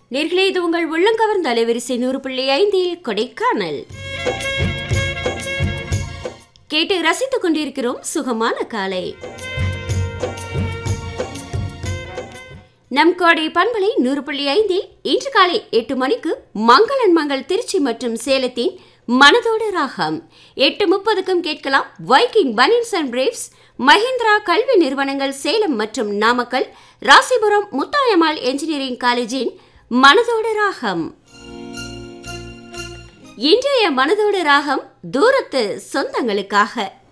நேர்களே இது உங்கள் உள்ளங்கவர்ந்த அலைவரிசை நூறு புள்ளி ஐந்தில் கொடைக்கானல் கேட்டு ரசித்துக் கொண்டிருக்கிறோம் சுகமான காலை நம் கோடை பண்பலை நூறு புள்ளி ஐந்தில் இன்று காலை எட்டு மணிக்கு மங்களன் மங்கள் திருச்சி மற்றும் சேலத்தின் மனதோடு ராகம் எட்டு முப்பதுக்கும் கேட்கலாம் Viking banians and briefs Mahindra கல்வி நிறுவனங்கள் சேலம் மற்றும் நாமக்கல் ராசிபுரம் முத்தாயம்மாள் என்ஜினியரிங் காலேஜின் மனதோடு ராகம் இன்றைய மனதோடு ராகம் தூரத்து சொந்தங்களுக்காக